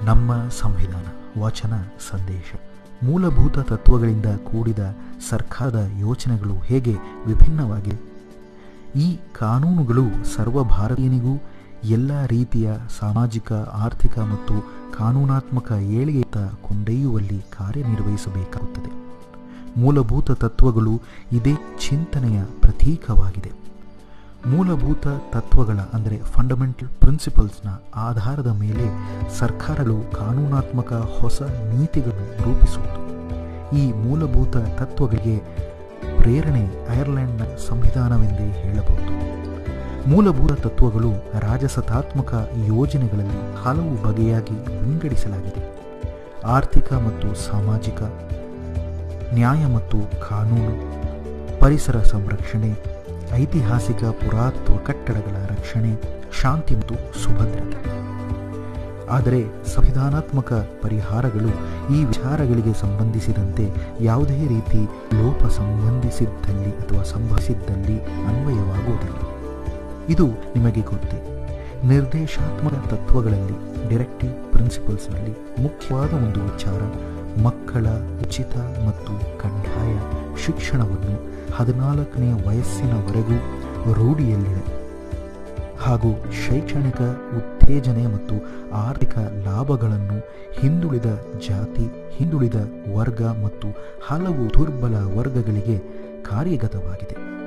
ನಮ್ಮ ಸಂವಿಧಾನ ವಚನ ಸಂದೇಶ ಮೂಲಭೂತ ತತ್ವಗಳಿಂದ ಕೂಡಿದ ಸರ್ಕಾರದ ಯೋಚನೆಗಳು ಹೇಗೆ ವಿಭಿನ್ನವಾಗಿವೆ ಈ ಕಾನೂನುಗಳು ಸರ್ವ ಭಾರತೀಯನಿಗೂ ಎಲ್ಲ ರೀತಿಯ ಸಾಮಾಜಿಕ ಆರ್ಥಿಕ ಮತ್ತು ಕಾನೂನಾತ್ಮಕ ಏಳಿಗೆಯತ್ತ ಕೊಂಡೊಯ್ಯುವಲ್ಲಿ ಕಾರ್ಯನಿರ್ವಹಿಸಬೇಕಾಗುತ್ತದೆ ಮೂಲಭೂತ ತತ್ವಗಳು ಇದೇ ಚಿಂತನೆಯ ಪ್ರತೀಕವಾಗಿದೆ ಮೂಲಭೂತ ತತ್ವಗಳ ಅಂದರೆ ಫಂಡಮೆಂಟಲ್ ಪ್ರಿನ್ಸಿಪಲ್ಸ್ನ ಆಧಾರದ ಮೇಲೆ ಸರ್ಕಾರಗಳು ಕಾನೂನಾತ್ಮಕ ಹೊಸ ನೀತಿಗಳನ್ನು ರೂಪಿಸುವುದು ಈ ಮೂಲಭೂತ ತತ್ವಗಳಿಗೆ ಪ್ರೇರಣೆ ಐರ್ಲೆಂಡ್ನ ಸಂವಿಧಾನವೆಂದೇ ಹೇಳಬಹುದು ಮೂಲಭೂತ ತತ್ವಗಳು ರಾಜಸತಾತ್ಮಕ ಯೋಜನೆಗಳಲ್ಲಿ ಹಲವು ಬಗೆಯಾಗಿ ವಿಂಗಡಿಸಲಾಗಿದೆ ಆರ್ಥಿಕ ಮತ್ತು ಸಾಮಾಜಿಕ ನ್ಯಾಯ ಮತ್ತು ಕಾನೂನು ಪರಿಸರ ಸಂರಕ್ಷಣೆ ಐತಿಹಾಸಿಕ ಪುರಾತ್ವ ಕಟ್ಟಡಗಳ ರಕ್ಷಣೆ ಶಾಂತಿ ಮತ್ತು ಸುಭದ್ರತೆ ಆದರೆ ಸಂವಿಧಾನಾತ್ಮಕ ಪರಿಹಾರಗಳು ಈ ವಿಚಾರಗಳಿಗೆ ಸಂಬಂಧಿಸಿದಂತೆ ಯಾವುದೇ ರೀತಿ ಲೋಪ ಸಂಬಂಧಿಸಿದ್ದಲ್ಲಿ ಅಥವಾ ಸಂಭವಿಸಿದ್ದಲ್ಲಿ ಅನ್ವಯವಾಗುವುದಿಲ್ಲ ಇದು ನಿಮಗೆ ಗೊತ್ತೇ ನಿರ್ದೇಶಾತ್ಮಕ ತತ್ವಗಳಲ್ಲಿ ಡೈರೆಕ್ಟಿವ್ ಪ್ರಿನ್ಸಿಪಲ್ಸ್ನಲ್ಲಿ ಮುಖ್ಯವಾದ ಒಂದು ವಿಚಾರ ಮಕ್ಕಳ ಉಚಿತ ಮತ್ತು ಕಡ್ಡಾಯ ಶಿಕ್ಷಣವನ್ನು ಹದಿನಾಲ್ಕನೇ ವಯಸ್ಸಿನವರೆಗೂ ರೂಢಿಯಲ್ಲಿದೆ ಹಾಗೂ ಶೈಕ್ಷಣಿಕ ಉತ್ತೇಜನೆ ಮತ್ತು ಆರ್ಥಿಕ ಲಾಭಗಳನ್ನು ಹಿಂದುಳಿದ ಜಾತಿ ಹಿಂದುಳಿದ ವರ್ಗ ಮತ್ತು ಹಲವು ದುರ್ಬಲ ವರ್ಗಗಳಿಗೆ ಕಾರ್ಯಗತವಾಗಿದೆ